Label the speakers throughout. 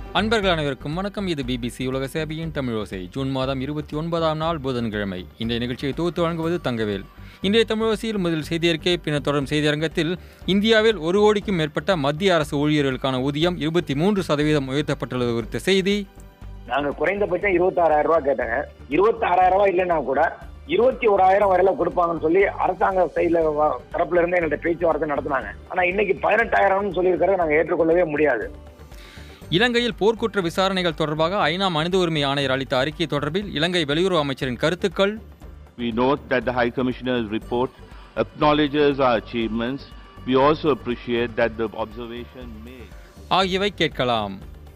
Speaker 1: அன்பர்கள் அனைவருக்கும் வணக்கம் இது பிபிசி உலக சேவையின் தமிழோசை ஜூன் மாதம் இருபத்தி ஒன்பதாம் நாள் புதன்கிழமை இன்றைய நிகழ்ச்சியை தொகுத்து வழங்குவது தங்கவேல் இன்றைய தமிழோசையில் முதல் செய்தியறிக்கை பின்னர் தொடரும் செய்தியரங்கத்தில் இந்தியாவில் ஒரு கோடிக்கும் மேற்பட்ட மத்திய அரசு ஊழியர்களுக்கான ஊதியம் இருபத்தி மூன்று சதவீதம் உயர்த்தப்பட்டுள்ளது குறித்த செய்தி
Speaker 2: நாங்க குறைந்தபட்சம் இருபத்தாறாயிரம் ரூபாய் கேட்டாங்க இருபத்தாறாயிரம் ரூபாய் இல்லைன்னா கூட இருபத்தி ஓராயிரம் வரையில கொடுப்பாங்கன்னு சொல்லி அரசாங்க சைட்ல தரப்புல இருந்து எங்கள்ட்ட பேச்சுவார்த்தை நடத்தினாங்க ஆனா இன்னைக்கு பதினெட்டாயிரம்னு சொல்லியிருக்கிறத நாங்க ஏற்றுக்கொள்ளவே முடியாது
Speaker 1: இலங்கையில் போர்க்குற்ற விசாரணைகள் தொடர்பாக ஐநா மனித உரிமை ஆணையர் அளித்த அறிக்கை தொடர்பில் இலங்கை வெளியுறவு அமைச்சரின் கருத்துக்கள்
Speaker 3: We note that the High Commissioner's report acknowledges our achievements. We also appreciate that the observation made.
Speaker 1: ஆகியவை கேட்கலாம்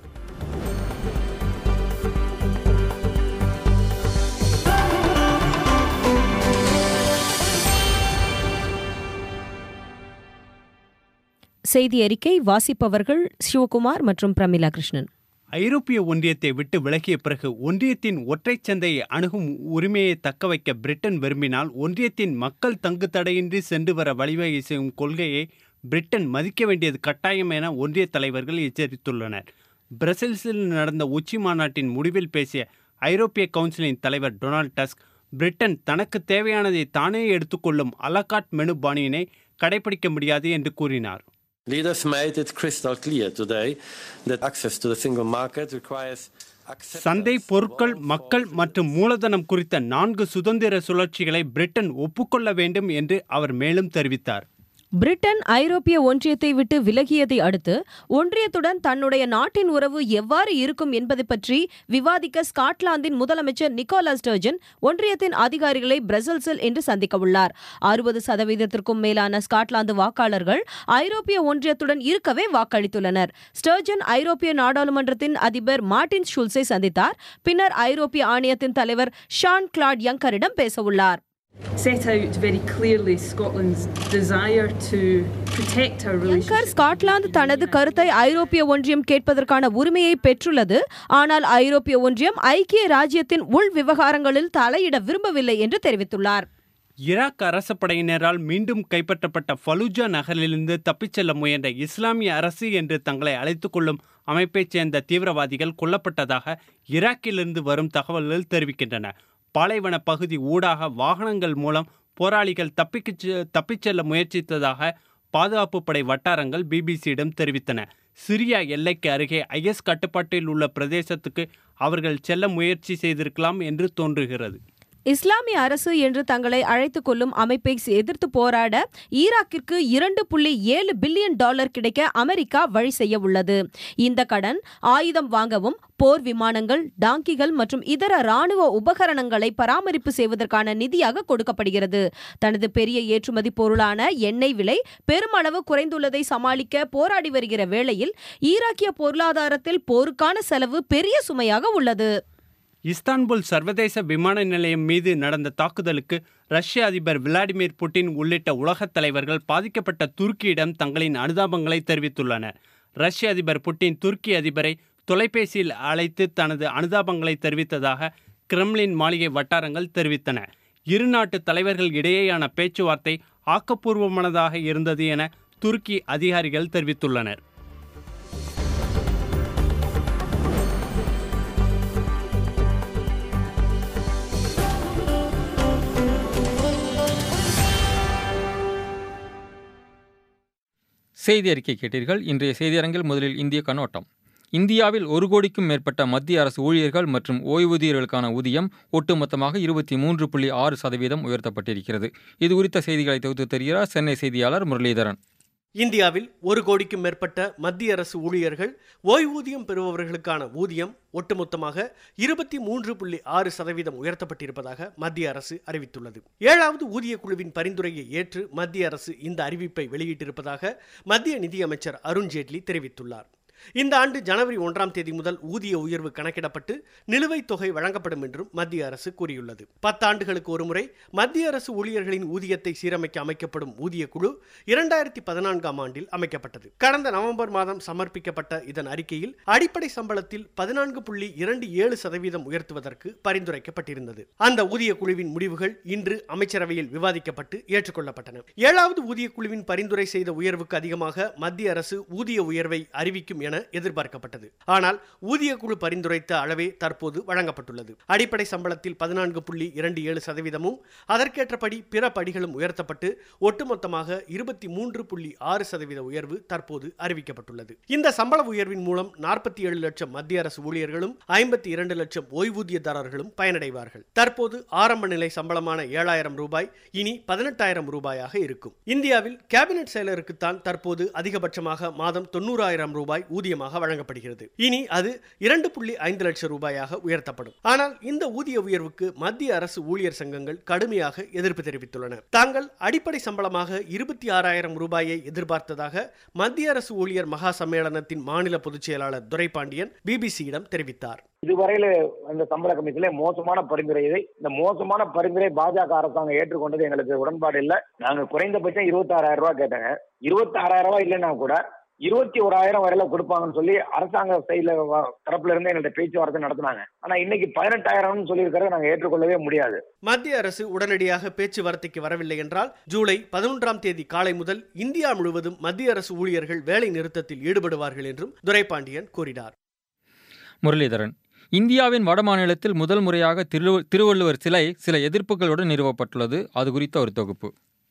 Speaker 4: செய்தி அறிக்கை வாசிப்பவர்கள் சிவகுமார் மற்றும் பிரமிளா கிருஷ்ணன்
Speaker 5: ஐரோப்பிய ஒன்றியத்தை விட்டு விலகிய பிறகு ஒன்றியத்தின் ஒற்றைச் சந்தையை அணுகும் உரிமையை தக்கவைக்க பிரிட்டன் விரும்பினால் ஒன்றியத்தின் மக்கள் தங்கு தடையின்றி சென்று வர வழிவகை செய்யும் கொள்கையை பிரிட்டன் மதிக்க வேண்டியது கட்டாயம் என ஒன்றிய தலைவர்கள் எச்சரித்துள்ளனர் பிரசல்ஸில் நடந்த உச்சி மாநாட்டின் முடிவில் பேசிய ஐரோப்பிய கவுன்சிலின் தலைவர் டொனால்ட் டஸ்க் பிரிட்டன் தனக்கு தேவையானதை தானே எடுத்துக்கொள்ளும் அலகாட் மெனு பாணியினை கடைபிடிக்க முடியாது என்று கூறினார்
Speaker 6: Leaders made it crystal clear today that access to the single market requires
Speaker 5: சந்தை பொருட்கள் மக்கள் மற்றும் மூலதனம் குறித்த நான்கு சுதந்திர சுழற்சிகளை பிரிட்டன் ஒப்புக்கொள்ள வேண்டும் என்று அவர் மேலும் தெரிவித்தார்
Speaker 4: பிரிட்டன் ஐரோப்பிய ஒன்றியத்தை விட்டு விலகியதை அடுத்து ஒன்றியத்துடன் தன்னுடைய நாட்டின் உறவு எவ்வாறு இருக்கும் என்பது பற்றி விவாதிக்க ஸ்காட்லாந்தின் முதலமைச்சர் நிக்கோலா ஸ்டர்ஜன் ஒன்றியத்தின் அதிகாரிகளை பிரசல்ஸில் இன்று சந்திக்க உள்ளார் அறுபது சதவீதத்திற்கும் மேலான ஸ்காட்லாந்து வாக்காளர்கள் ஐரோப்பிய ஒன்றியத்துடன் இருக்கவே வாக்களித்துள்ளனர் ஸ்டர்ஜன் ஐரோப்பிய நாடாளுமன்றத்தின் அதிபர் மார்டின் ஷுல்ஸை சந்தித்தார் பின்னர் ஐரோப்பிய ஆணையத்தின் தலைவர் ஷான் கிளாட் யங்கரிடம் பேசவுள்ளார்
Speaker 7: set out very clearly Scotland's desire to protect our
Speaker 4: younger
Speaker 7: relationship.
Speaker 4: Scotland தனது கருத்தை ஐரோப்பிய ஒன்றியம் கேட்பதற்கான உரிமையை பெற்றுள்ளது ஆனால் ஐரோப்பிய ஒன்றியம் ஐக்கிய ராஜ்யத்தின் உள் விவகாரங்களில் தலையிட விரும்பவில்லை என்று தெரிவித்துள்ளார்
Speaker 5: ஈராக் அரச படையினரால் மீண்டும் கைப்பற்றப்பட்ட ஃபலூஜா நகரிலிருந்து தப்பிச் செல்ல முயன்ற இஸ்லாமிய அரசு என்று தங்களை அழைத்துக் கொள்ளும் அமைப்பைச் சேர்ந்த தீவிரவாதிகள் கொல்லப்பட்டதாக ஈராக்கிலிருந்து வரும் தகவல்கள் தெரிவிக்கின்றன பாலைவன பகுதி ஊடாக வாகனங்கள் மூலம் போராளிகள் தப்பிக்கு தப்பிச் செல்ல முயற்சித்ததாக பாதுகாப்பு படை வட்டாரங்கள் பிபிசியிடம் தெரிவித்தன சிரியா எல்லைக்கு அருகே ஐஎஸ் கட்டுப்பாட்டில் உள்ள பிரதேசத்துக்கு அவர்கள் செல்ல முயற்சி செய்திருக்கலாம் என்று தோன்றுகிறது
Speaker 4: இஸ்லாமிய அரசு என்று தங்களை அழைத்துக் கொள்ளும் அமைப்பை எதிர்த்து போராட ஈராக்கிற்கு இரண்டு புள்ளி ஏழு பில்லியன் டாலர் கிடைக்க அமெரிக்கா வழி செய்ய உள்ளது இந்த கடன் ஆயுதம் வாங்கவும் போர் விமானங்கள் டாங்கிகள் மற்றும் இதர ராணுவ உபகரணங்களை பராமரிப்பு செய்வதற்கான நிதியாக கொடுக்கப்படுகிறது தனது பெரிய ஏற்றுமதி பொருளான எண்ணெய் விலை பெருமளவு குறைந்துள்ளதை சமாளிக்க போராடி வருகிற வேளையில் ஈராக்கிய பொருளாதாரத்தில் போருக்கான செலவு பெரிய சுமையாக உள்ளது
Speaker 5: இஸ்தான்புல் சர்வதேச விமான நிலையம் மீது நடந்த தாக்குதலுக்கு ரஷ்ய அதிபர் விளாடிமிர் புட்டின் உள்ளிட்ட உலகத் தலைவர்கள் பாதிக்கப்பட்ட துருக்கியிடம் தங்களின் அனுதாபங்களை தெரிவித்துள்ளனர் ரஷ்ய அதிபர் புட்டின் துருக்கி அதிபரை தொலைபேசியில் அழைத்து தனது அனுதாபங்களை தெரிவித்ததாக கிரெம்லின் மாளிகை வட்டாரங்கள் தெரிவித்தன இரு நாட்டு தலைவர்கள் இடையேயான பேச்சுவார்த்தை ஆக்கப்பூர்வமானதாக இருந்தது என துருக்கி அதிகாரிகள் தெரிவித்துள்ளனர்
Speaker 1: செய்தி அறிக்கை கேட்டீர்கள் இன்றைய செய்தியரங்கில் முதலில் இந்திய கண்ணோட்டம் இந்தியாவில் ஒரு கோடிக்கும் மேற்பட்ட மத்திய அரசு ஊழியர்கள் மற்றும் ஓய்வூதியர்களுக்கான ஊதியம் ஒட்டுமொத்தமாக இருபத்தி மூன்று புள்ளி ஆறு சதவீதம் உயர்த்தப்பட்டிருக்கிறது இது குறித்த செய்திகளை தொகுத்து தருகிறார் சென்னை செய்தியாளர் முரளிதரன்
Speaker 8: இந்தியாவில் ஒரு கோடிக்கும் மேற்பட்ட மத்திய அரசு ஊழியர்கள் ஓய்வூதியம் பெறுபவர்களுக்கான ஊதியம் ஒட்டுமொத்தமாக இருபத்தி மூன்று புள்ளி ஆறு சதவீதம் உயர்த்தப்பட்டிருப்பதாக மத்திய அரசு அறிவித்துள்ளது ஏழாவது ஊதிய குழுவின் பரிந்துரையை ஏற்று மத்திய அரசு இந்த அறிவிப்பை வெளியிட்டிருப்பதாக மத்திய நிதியமைச்சர் அருண்ஜேட்லி தெரிவித்துள்ளார் இந்த ஆண்டு ஜனவரி ஒன்றாம் தேதி முதல் ஊதிய உயர்வு கணக்கிடப்பட்டு நிலுவைத் தொகை வழங்கப்படும் என்றும் மத்திய அரசு கூறியுள்ளது பத்தாண்டுகளுக்கு ஒருமுறை மத்திய அரசு ஊழியர்களின் ஊதியத்தை சீரமைக்க அமைக்கப்படும் ஊதிய குழு இரண்டாயிரத்தி பதினான்காம் ஆண்டில் அமைக்கப்பட்டது கடந்த நவம்பர் மாதம் சமர்ப்பிக்கப்பட்ட இதன் அறிக்கையில் அடிப்படை சம்பளத்தில் பதினான்கு புள்ளி இரண்டு ஏழு சதவீதம் உயர்த்துவதற்கு பரிந்துரைக்கப்பட்டிருந்தது அந்த ஊதிய குழுவின் முடிவுகள் இன்று அமைச்சரவையில் விவாதிக்கப்பட்டு ஏற்றுக்கொள்ளப்பட்டன ஏழாவது ஊதிய குழுவின் பரிந்துரை செய்த உயர்வுக்கு அதிகமாக மத்திய அரசு ஊதிய உயர்வை அறிவிக்கும் என எதிர்பார்க்கப்பட்டது ஆனால் ஊதிய குழு பரிந்துரைத்த அளவே தற்போது வழங்கப்பட்டுள்ளது அடிப்படை சம்பளத்தில் பதினான்கு புள்ளி இரண்டு ஏழு சதவீதமும் அதற்கேற்றபடி பிற படிகளும் உயர்த்தப்பட்டு ஒட்டுமொத்தமாக இருபத்தி மூன்று புள்ளி ஆறு சதவீத உயர்வு தற்போது அறிவிக்கப்பட்டுள்ளது இந்த சம்பள உயர்வின் மூலம் நாற்பத்தி ஏழு லட்சம் மத்திய அரசு ஊழியர்களும் ஐம்பத்தி இரண்டு லட்சம் ஓய்வூதியதாரர்களும் பயனடைவார்கள் தற்போது ஆரம்ப நிலை சம்பளமான ஏழாயிரம் ரூபாய் இனி பதினெட்டாயிரம் ரூபாயாக இருக்கும் இந்தியாவில் கேபினெட் செயலருக்குத்தான் தற்போது அதிகபட்சமாக மாதம் தொண்ணூறாயிரம் ரூபாய் ஊதியமாக வழங்கப்படுகிறது இனி அது இரண்டு புள்ளி ஐந்து லட்சம் ரூபாயாக உயர்த்தப்படும் ஆனால் இந்த ஊதிய உயர்வுக்கு மத்திய அரசு ஊழியர் சங்கங்கள் கடுமையாக எதிர்ப்பு தெரிவித்துள்ளன தாங்கள் அடிப்படை சம்பளமாக இருபத்தி ஆறாயிரம் ரூபாயை எதிர்பார்த்ததாக மத்திய அரசு ஊழியர் மகா சம்மேளனத்தின் மாநில பொதுச் செயலாளர் துரைபாண்டியன் பிபிசியிடம் தெரிவித்தார்
Speaker 2: இதுவரையில அந்த சம்பள கமிஷன்ல மோசமான பரிந்துரை இதை இந்த மோசமான பரிந்துரை பாஜக அரசாங்கம் ஏற்றுக்கொண்டது எங்களுக்கு உடன்பாடு இல்லை நாங்க குறைந்தபட்சம் இருபத்தி ஆறாயிரம் ரூபாய் கேட்டேங்க இருபத்தி ஆறாயிரம் ரூபாய் இல்லைன்னா கூட இருபத்தி ஓராயிரம் வரையில கொடுப்பாங்கன்னு சொல்லி அரசாங்க சைட்ல தரப்புல இருந்து எங்கள்ட்ட பேச்சுவார்த்தை நடத்தினாங்க ஆனா இன்னைக்கு பதினெட்டாயிரம்னு சொல்லியிருக்கிறத நாங்க ஏற்றுக்கொள்ளவே முடியாது
Speaker 8: மத்திய அரசு உடனடியாக பேச்சுவார்த்தைக்கு வரவில்லை என்றால் ஜூலை பதினொன்றாம் தேதி காலை முதல் இந்தியா முழுவதும் மத்திய அரசு ஊழியர்கள் வேலை நிறுத்தத்தில் ஈடுபடுவார்கள் என்றும் துரைபாண்டியன் கூறினார்
Speaker 1: முரளிதரன் இந்தியாவின் வடமாநிலத்தில் முதல் முறையாக திரு திருவள்ளுவர் சிலை சில எதிர்ப்புகளுடன் நிறுவப்பட்டுள்ளது அது குறித்த ஒரு தொகுப்பு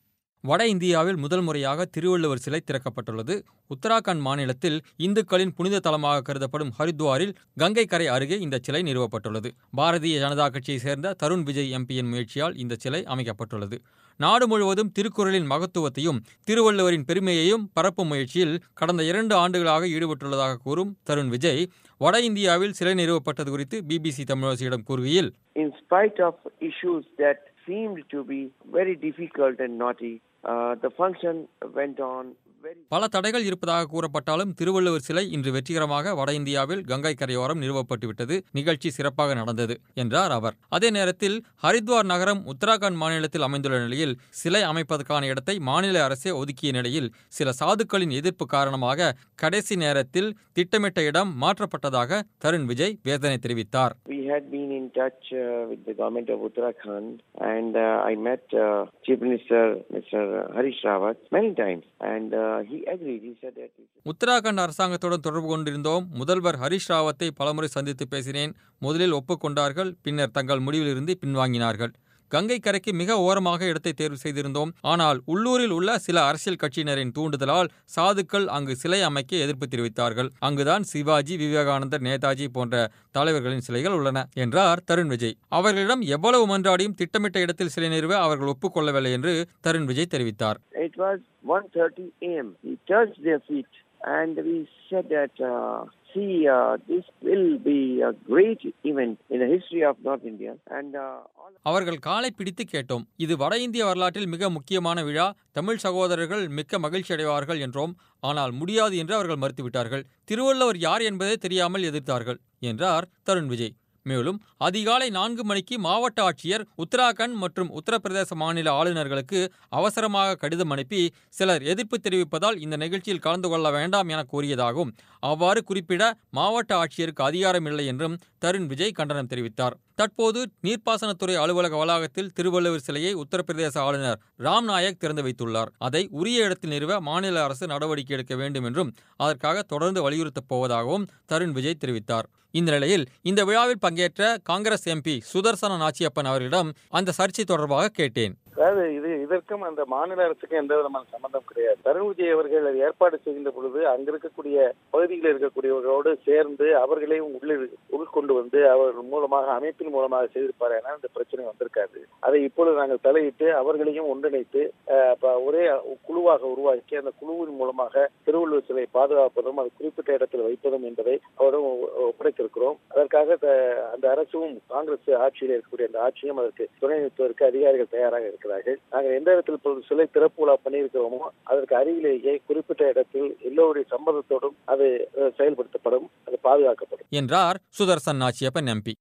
Speaker 1: வட இந்தியாவில் முதல் முறையாக திருவள்ளுவர் சிலை திறக்கப்பட்டுள்ளது உத்தராகண்ட் மாநிலத்தில் இந்துக்களின் புனித தலமாக கருதப்படும் ஹரித்வாரில் கங்கை கரை அருகே இந்த சிலை நிறுவப்பட்டுள்ளது பாரதிய ஜனதா கட்சியைச் சேர்ந்த தருண் விஜய் எம்பியின் முயற்சியால் இந்த சிலை அமைக்கப்பட்டுள்ளது நாடு முழுவதும் திருக்குறளின் மகத்துவத்தையும் திருவள்ளுவரின் பெருமையையும் பரப்பும் முயற்சியில் கடந்த இரண்டு ஆண்டுகளாக ஈடுபட்டுள்ளதாக கூறும் தருண் விஜய் வட இந்தியாவில் சிலை நிறுவப்பட்டது குறித்து பிபிசி தமிழரசியிடம் கூறுகையில்
Speaker 9: In spite of issues that seemed to be very difficult and naughty, uh, the function went on very
Speaker 1: பல தடைகள் இருப்பதாக கூறப்பட்டாலும் திருவள்ளுவர் சிலை இன்று வெற்றிகரமாக வட இந்தியாவில் கங்கை கரையோரம் நிறுவப்பட்டுவிட்டது நிகழ்ச்சி சிறப்பாக நடந்தது என்றார் அவர் அதே நேரத்தில் ஹரித்வார் நகரம் உத்தராகண்ட் மாநிலத்தில் அமைந்துள்ள நிலையில் சிலை அமைப்பதற்கான இடத்தை மாநில அரசே ஒதுக்கிய நிலையில் சில சாதுக்களின் எதிர்ப்பு காரணமாக கடைசி நேரத்தில் திட்டமிட்ட இடம் மாற்றப்பட்டதாக தருண் விஜய் வேதனை தெரிவித்தார்
Speaker 9: We had been in touch uh, with the government of Uttarakhand, and uh, I met uh, Chief Minister Mr. Harish Rawat many times, and uh, he agreed. He said that. it's-
Speaker 1: Uttarakhand அரசாங்கத்துடன் தொடர்பு கொண்டிருந்தோம் முதல்வர் ஹரிஷ் ராவத்தை பலமுறை சந்தித்து பேசினேன் முதலில் ஒப்புக்கொண்டார்கள் பின்னர் தங்கள் முடிவிலிருந்து பின்வாங்கினார்கள் கங்கை கரைக்கு மிக ஓரமாக இடத்தை தேர்வு செய்திருந்தோம் ஆனால் உள்ளூரில் உள்ள சில அரசியல் கட்சியினரின் தூண்டுதலால் சாதுக்கள் அங்கு சிலை அமைக்க எதிர்ப்பு தெரிவித்தார்கள் அங்குதான் சிவாஜி விவேகானந்தர் நேதாஜி போன்ற தலைவர்களின் சிலைகள் உள்ளன என்றார் தருண் விஜய் அவர்களிடம் எவ்வளவு மன்றாடியும் திட்டமிட்ட இடத்தில் சிலை நிறுவ அவர்கள் ஒப்புக்கொள்ளவில்லை என்று தருண் விஜய் தெரிவித்தார்
Speaker 9: It was 1:30 a.m. We touched their feet, and we said that, uh, see, uh, this will be a great event in the history of North India, and uh, all.
Speaker 1: அவர்கள் காலை பிடித்து கேட்டோம் இது வட இந்திய வரலாற்றில் மிக முக்கியமான விழா தமிழ் சகோதரர்கள் மிக்க மகிழ்ச்சி அடைவார்கள் என்றோம் ஆனால் முடியாது என்று அவர்கள் மறுத்துவிட்டார்கள் திருவள்ளுவர் யார் என்பதே தெரியாமல் எதிர்த்தார்கள் என்றார் தருண் விஜய் மேலும் அதிகாலை நான்கு மணிக்கு மாவட்ட ஆட்சியர் உத்தராகண்ட் மற்றும் உத்தரப்பிரதேச மாநில ஆளுநர்களுக்கு அவசரமாக கடிதம் அனுப்பி சிலர் எதிர்ப்பு தெரிவிப்பதால் இந்த நிகழ்ச்சியில் கலந்து கொள்ள வேண்டாம் என கூறியதாகவும் அவ்வாறு குறிப்பிட மாவட்ட ஆட்சியருக்கு அதிகாரம் இல்லை என்றும் தருண் விஜய் கண்டனம் தெரிவித்தார் தற்போது நீர்ப்பாசனத்துறை அலுவலக வளாகத்தில் திருவள்ளுவர் சிலையை உத்தரப்பிரதேச ஆளுநர் ராம் நாயக் திறந்து வைத்துள்ளார் அதை உரிய இடத்தில் நிறுவ மாநில அரசு நடவடிக்கை எடுக்க வேண்டும் என்றும் அதற்காக தொடர்ந்து வலியுறுத்தப் போவதாகவும் தருண் விஜய் தெரிவித்தார் இந்த நிலையில் இந்த விழாவில் பங்கேற்ற காங்கிரஸ் எம்பி சுதர்சன நாச்சியப்பன் அவர்களிடம் அந்த சர்ச்சை தொடர்பாக கேட்டேன்
Speaker 10: அதாவது இது இதற்கும் அந்த மாநில அரசுக்கும் எந்த விதமான சம்பந்தம் கிடையாது தருண் விஜய் அவர்கள் அதை ஏற்பாடு செய்கின்ற பொழுது அங்க இருக்கக்கூடிய பகுதிகளில் இருக்கக்கூடியவர்களோடு சேர்ந்து அவர்களையும் உள்ளே உள்கொண்டு வந்து அவர்கள் மூலமாக அமைப்பின் மூலமாக செய்திருப்பார் என இந்த பிரச்சனை வந்திருக்காது அதை இப்பொழுது நாங்கள் தலையிட்டு அவர்களையும் ஒன்றிணைத்து அஹ், அப்ப ஒரே குழுவாக உருவாக்கி அந்த குழுவின் மூலமாக திருவள்ளுவர் சிலை பாதுகாப்பதும் அது குறிப்பிட்ட இடத்தில் வைப்பதும் என்பதை அவரிடம் ஒ- ஒப்படைத்திருக்கிறோம் அதற்காக த- அந்த அரசும் காங்கிரஸ் ஆட்சியில் இருக்கக்கூடிய அந்த ஆட்சியும் அதற்கு துணை நிற்பதற்கு அதிகாரிகள் தயாராக இருக்கிறார்கள் நாங்கள் எந்த இடத்தில் இப்பொழுது சிலை திறப்பு விழா பண்ணியிருக்கிறோமோ அதற்கு அருகிலேயே குறிப்பிட்ட இடத்தில் எல்லோருடைய சம்மதத்தோடும் அது அஹ், செயல்படுத்தப்படும் அது பாதுகாக்கப்படும்
Speaker 1: என்றார் சுதர்சன் நாச்சியப்பன் எம்பி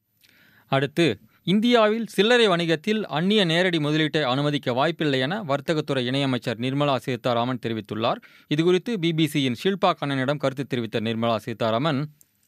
Speaker 1: அடுத்து இந்தியாவில் சில்லறை வணிகத்தில் அந்நிய நேரடி முதலீட்டை அனுமதிக்க வாய்ப்பில்லை என வர்த்தகத்துறை இணையமைச்சர் நிர்மலா சீதாராமன் தெரிவித்துள்ளார் இதுகுறித்து பிபிசியின் ஷில்பா கண்ணனிடம் கருத்து தெரிவித்த நிர்மலா சீதாராமன்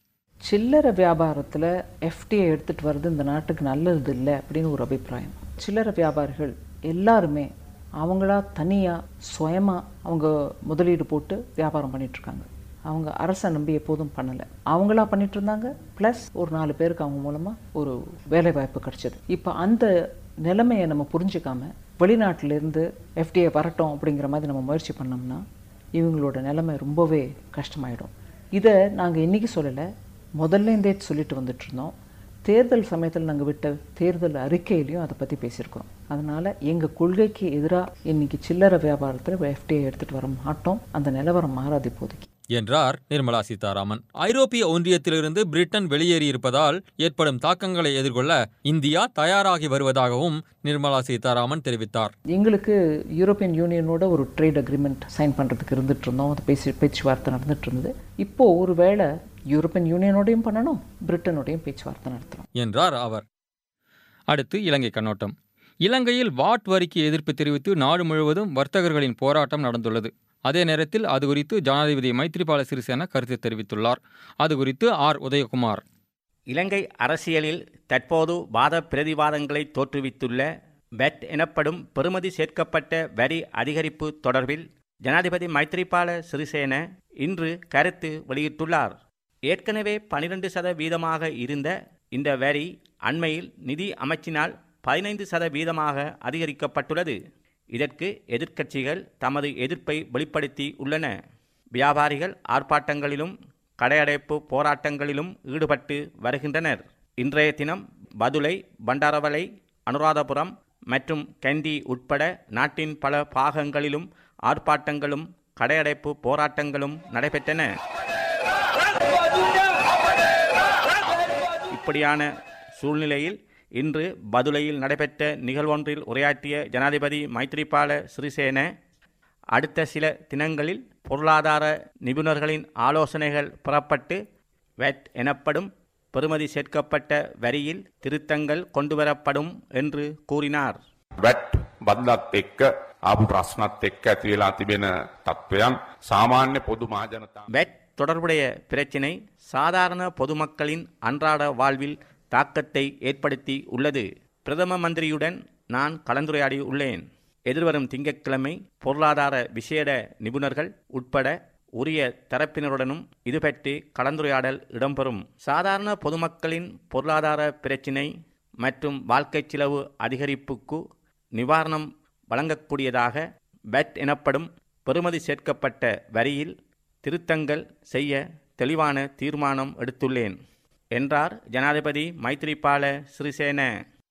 Speaker 11: சில்லறை வியாபாரத்தில் எஃப்டிஐ எடுத்துகிட்டு வர்றது இந்த நாட்டுக்கு நல்லது இல்லை அப்படின்னு ஒரு அபிப்பிராயம் சில்லறை வியாபாரிகள் எல்லாருமே அவங்களா தனியாக சுயமாக அவங்க முதலீடு போட்டு வியாபாரம் பண்ணிட்டு இருக்காங்க அவங்க அரசை நம்பி எப்போதும் பண்ணலை அவங்களா பண்ணிட்டு இருந்தாங்க ப்ளஸ் ஒரு நாலு பேருக்கு அவங்க மூலமாக ஒரு வேலை வாய்ப்பு கிடைச்சது இப்போ அந்த நிலைமையை நம்ம புரிஞ்சுக்காம வெளிநாட்டிலேருந்து எஃப்டிஏ வரட்டும் அப்படிங்கிற மாதிரி நம்ம முயற்சி பண்ணோம்னா இவங்களோட நிலைமை ரொம்பவே கஷ்டமாயிடும் இதை நாங்கள் இன்றைக்கி சொல்லலை முதல்ல இருந்தே சொல்லிட்டு வந்துட்டு இருந்தோம் தேர்தல் சமயத்தில் நாங்கள் விட்ட தேர்தல் அறிக்கையிலையும் அதை பற்றி பேசியிருக்கிறோம் அதனால் எங்கள் கொள்கைக்கு எதிராக இன்னைக்கு சில்லறை வியாபாரத்தில் எஃப்டிஐ எடுத்துகிட்டு வர மாட்டோம் அந்த நிலவரம் மாறாது இப்போதைக்கு
Speaker 1: என்றார் நிர்மலா சீதாராமன் ஐரோப்பிய ஒன்றியத்திலிருந்து பிரிட்டன் வெளியேறியிருப்பதால் ஏற்படும் தாக்கங்களை எதிர்கொள்ள இந்தியா தயாராகி வருவதாகவும் நிர்மலா சீதாராமன் தெரிவித்தார்
Speaker 11: எங்களுக்கு யூரோப்பியன் யூனியனோட ஒரு ட்ரேட் அக்ரிமெண்ட் சைன் பண்ணுறதுக்கு இருந்துட்டு இருந்தோம் அது பேசி பேச்சுவார்த்தை நடந்துட்டு இருந்தது இப்போது ஒரு வேளை யூரோப்பியன் யூனியனோடையும் பண்ணணும் பிரிட்டனோடையும் பேச்சுவார்த்தை நடத்துகிறோம்
Speaker 1: என்றார் அவர் அடுத்து இலங்கை கண்ணோட்டம் இலங்கையில் வாட் வரிக்கு எதிர்ப்பு தெரிவித்து நாடு முழுவதும் வர்த்தகர்களின் போராட்டம் நடந்துள்ளது அதே நேரத்தில் அது குறித்து ஜனாதிபதி மைத்ரிபால சிறிசேன கருத்து தெரிவித்துள்ளார் அது குறித்து ஆர் உதயகுமார்
Speaker 12: இலங்கை அரசியலில் தற்போது வாத பிரதிவாதங்களை தோற்றுவித்துள்ள பெட் எனப்படும் பெறுமதி சேர்க்கப்பட்ட வரி அதிகரிப்பு தொடர்பில் ஜனாதிபதி மைத்ரிபால சிறிசேன இன்று கருத்து வெளியிட்டுள்ளார் ஏற்கனவே பனிரெண்டு சதவீதமாக இருந்த இந்த வரி அண்மையில் நிதி அமைச்சினால் பதினைந்து சதவீதமாக அதிகரிக்கப்பட்டுள்ளது இதற்கு எதிர்க்கட்சிகள் தமது எதிர்ப்பை வெளிப்படுத்தி உள்ளன வியாபாரிகள் ஆர்ப்பாட்டங்களிலும் கடையடைப்பு போராட்டங்களிலும் ஈடுபட்டு வருகின்றனர் இன்றைய தினம் பதுளை பண்டாரவளை அனுராதபுரம் மற்றும் கண்டி உட்பட நாட்டின் பல பாகங்களிலும் ஆர்ப்பாட்டங்களும் கடையடைப்பு போராட்டங்களும் நடைபெற்றன இப்படியான சூழ்நிலையில் இன்று பதுளையில் நடைபெற்ற நிகழ்வொன்றில் உரையாற்றிய ஜனாதிபதி மைத்ரிபால சிறிசேன அடுத்த சில தினங்களில் பொருளாதார நிபுணர்களின் ஆலோசனைகள் புறப்பட்டு வெட் எனப்படும் பெறுமதி சேர்க்கப்பட்ட வரியில் திருத்தங்கள் கொண்டுவரப்படும் என்று கூறினார்
Speaker 13: වැට් බද්ලත් එක්ක ආපු ප්‍රශ්නත් එක්ක ඇති වෙලා තිබෙන තත්ත්වයන් සාමාන්‍ය පොදු මාජනතා
Speaker 12: வெட் தொடர்புடைய பிரச்சினை சாதாரண பொதுமக்களின் அன்றாட வாழ்வில் தாக்கத்தை ஏற்படுத்தி உள்ளது பிரதம மந்திரியுடன் நான் கலந்துரையாடி உள்ளேன் எதிர்வரும் திங்கட்கிழமை பொருளாதார விசேட நிபுணர்கள் உட்பட உரிய தரப்பினருடனும் இது பற்றி கலந்துரையாடல் இடம்பெறும் சாதாரண பொதுமக்களின் பொருளாதார பிரச்சினை மற்றும் வாழ்க்கை செலவு அதிகரிப்புக்கு நிவாரணம் வழங்கக்கூடியதாக பெட் எனப்படும் பெறுமதி சேர்க்கப்பட்ட வரியில் திருத்தங்கள் செய்ய தெளிவான தீர்மானம் எடுத்துள்ளேன் என்றார் ஜனாதிபதி மைத்ரிபால சிறிசேன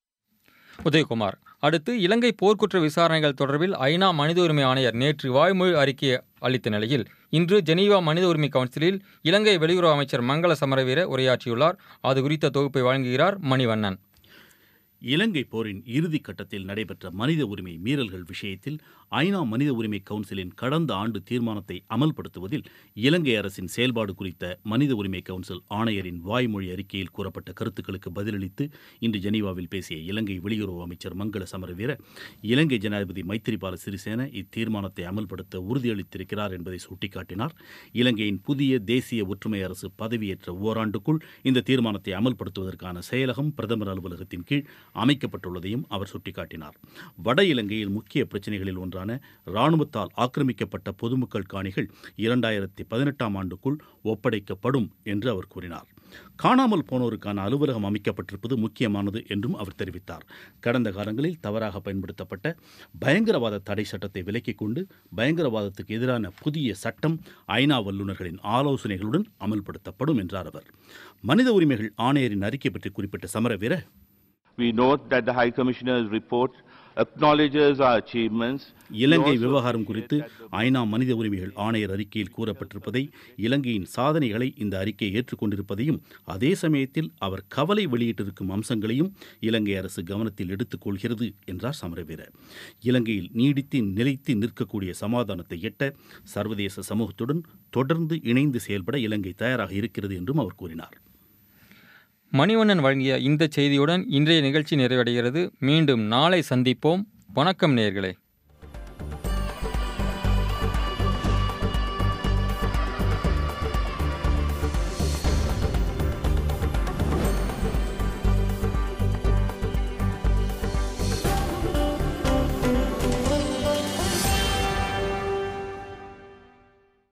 Speaker 1: உதயகுமார் அடுத்து இலங்கை போர்க்குற்ற விசாரணைகள் தொடர்பில் ஐநா மனித உரிமை ஆணையர் நேற்று வாய்மொழி அறிக்கை அளித்த நிலையில் இன்று ஜெனீவா மனித உரிமை கவுன்சிலில் இலங்கை வெளியுறவு அமைச்சர் மங்கள சமரவீர உரையாற்றியுள்ளார் அது குறித்த தொகுப்பை வழங்குகிறார் மணிவண்ணன்
Speaker 14: இலங்கை போரின் இறுதி கட்டத்தில் நடைபெற்ற மனித உரிமை மீறல்கள் விஷயத்தில் ஐநா மனித உரிமை கவுன்சிலின் கடந்த ஆண்டு தீர்மானத்தை அமல்படுத்துவதில் இலங்கை அரசின் செயல்பாடு குறித்த மனித உரிமை கவுன்சில் ஆணையரின் வாய்மொழி அறிக்கையில் கூறப்பட்ட கருத்துக்களுக்கு பதிலளித்து இன்று ஜெனீவாவில் பேசிய இலங்கை வெளியுறவு அமைச்சர் மங்கள சமரவீர இலங்கை ஜனாதிபதி மைத்திரிபால சிறிசேன இத்தீர்மானத்தை அமல்படுத்த உறுதியளித்திருக்கிறார் என்பதை சுட்டிக்காட்டினார் இலங்கையின் புதிய தேசிய ஒற்றுமை அரசு பதவியேற்ற ஓராண்டுக்குள் இந்த தீர்மானத்தை அமல்படுத்துவதற்கான செயலகம் பிரதமர் அலுவலகத்தின் கீழ் அமைக்கப்பட்டுள்ளதையும் அவர் சுட்டிக்காட்டினார் வட இலங்கையில் முக்கிய பிரச்சனைகளில் ஒன்றான இராணுவத்தால் ஆக்கிரமிக்கப்பட்ட பொதுமக்கள் காணிகள் இரண்டாயிரத்தி பதினெட்டாம் ஆண்டுக்குள் ஒப்படைக்கப்படும் என்று அவர் கூறினார் காணாமல் போனோருக்கான அலுவலகம் அமைக்கப்பட்டிருப்பது முக்கியமானது என்றும் அவர் தெரிவித்தார் கடந்த காலங்களில் தவறாக பயன்படுத்தப்பட்ட பயங்கரவாத தடை சட்டத்தை விலக்கிக் கொண்டு பயங்கரவாதத்துக்கு எதிரான புதிய சட்டம் ஐநா வல்லுநர்களின் ஆலோசனைகளுடன் அமல்படுத்தப்படும் என்றார் அவர் மனித உரிமைகள் ஆணையரின் அறிக்கை பற்றி குறிப்பிட்ட Samaraweera
Speaker 3: We note that the High Commissioner's report acknowledges our achievements.
Speaker 14: இலங்கை விவகாரம் குறித்து ஐநா மனித உரிமைகள் ஆணையர் அறிக்கையில் கூறப்பட்டிருப்பதை இலங்கையின் சாதனைகளை இந்த அறிக்கை ஏற்றுக்கொண்டிருப்பதையும் அதே சமயத்தில் அவர் கவலை வெளியிட்டிருக்கும் அம்சங்களையும் இலங்கை அரசு கவனத்தில் எடுத்துக்கொள்கிறது என்றார் சமரவீர இலங்கையில் நீடித்து நிலைத்து நிற்கக்கூடிய சமாதானத்தை எட்ட சர்வதேச சமூகத்துடன் தொடர்ந்து இணைந்து செயல்பட இலங்கை தயாராக இருக்கிறது என்றும் அவர் கூறினார்
Speaker 1: மணிவண்ணன் வழங்கிய இந்த செய்தியுடன் இன்றைய நிகழ்ச்சி நிறைவடைகிறது மீண்டும் நாளை சந்திப்போம் வணக்கம் நேர்களே